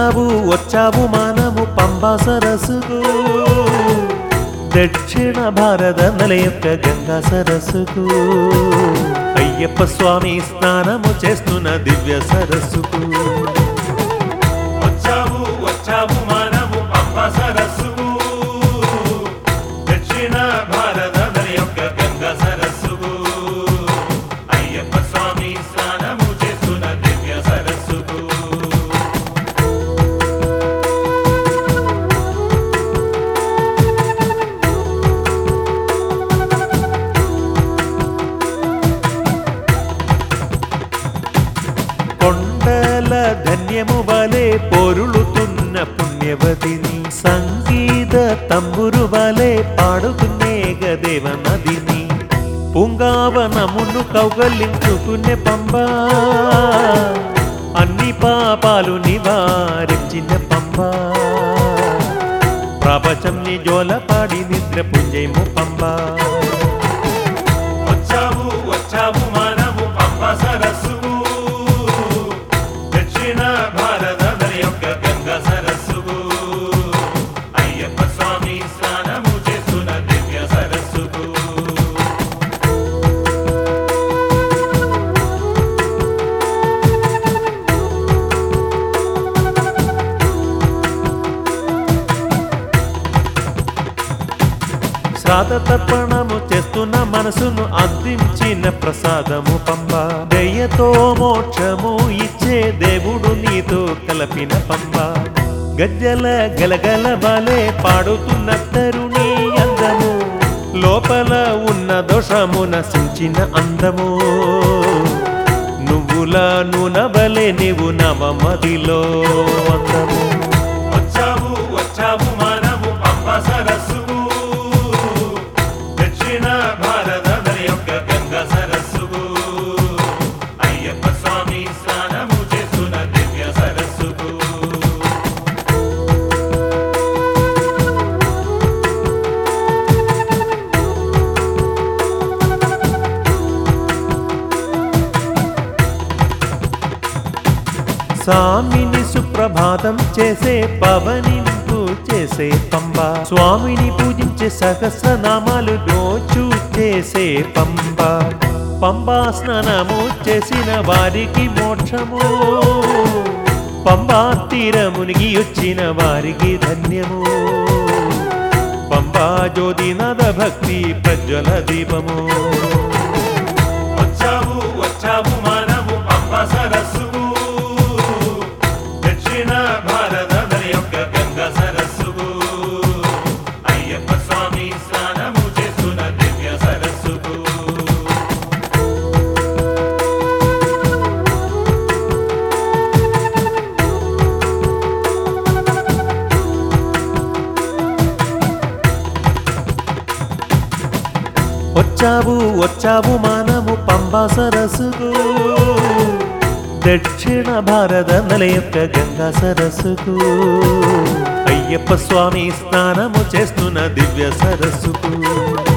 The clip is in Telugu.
వచ్చావు వచ్చావు మనము పంబా సరస్సుకు దక్షిణ భారత నెల యొక్క గంగా సరస్సుకు అయ్యప్ప స్వామి స్నానము చేస్తున్న దివ్య సరస్సుకు వచ్చావు వచ్చావు మనము పంబా సరస్సుకు దక్షిణ భారత నెల యొక్క గంగా సరస్సుకు అయ్యప్ప స్వామి స్నానము చేస్తున్న దివ్య సరస్సుకు కొండల ధన్యము వలె పొరులుతున్న పుణ్యవతిని సంగీత తంబురు వలె పాడుతున్నే గదేవ నదిని పుంగావనమును కౌగలించుకునే పంబా అన్ని పాపాలు నివారించిన పంబా ప్రపంచంని జోలపాడి నిద్ర పుంజయము పంబా వచ్చావు వచ్చావు మనము పంప సరస్సుకు దక్షిణ భారత నది యొక్క గంగ సరస్సుకు అయ్యప్ప స్వామి స్నానము చేస్తున్న దివ్య సరస్సుకు శ్రాద్ధ తర్పణము చేస్తున్న మనసును అందించిన ప్రసాదము పంబ దయ్యతో మోక్షము ఇచ్చే దేవుడు నీతో కలపిన పంబ గజ్జల గలగల వలె పాడుతున్న తరుణి అందము లోపల ఉన్న దోషము నశించిన అందము నువ్వుల నూనె నీవు నవమదిలో అందము వచ్చావు వచ్చావు మనము పంప సరస్సుకు దక్షిణ భారత నది యొక్క గంగ సరస్సుకు అయ్యప్ప స్వామి స్నానము చేస్తున్న దివ్య సరస్సుకు స్వామిని సుప్రభాతం చేసే పవనింపు చేసే పంబ స్వామిని పూజించే సహస్రనామాలు రోజు చేసే పంబ పంబా స్నానము చేసిన వారికి మోక్షము పంబా తీరమునిగి వచ్చిన వారికి ధన్యము పంబా జ్యోతినాథ భక్తి ప్రజ్వల దీపము వచ్చావు వచ్చావు మనము పంప సరస్సుకు దక్షిణ భారత నది యొక్క గంగ సరస్సుకు అయ్యప్ప స్వామి స్నానము చేస్తున్న దివ్య సరస్సుకు వచ్చావు వచ్చావు మనము పంబా సరస్సుకు దక్షిణ భారత నెల యొక్క గంగా సరస్సుకు అయ్యప్ప స్వామి స్నానము చేస్తున్న దివ్య సరస్సుకు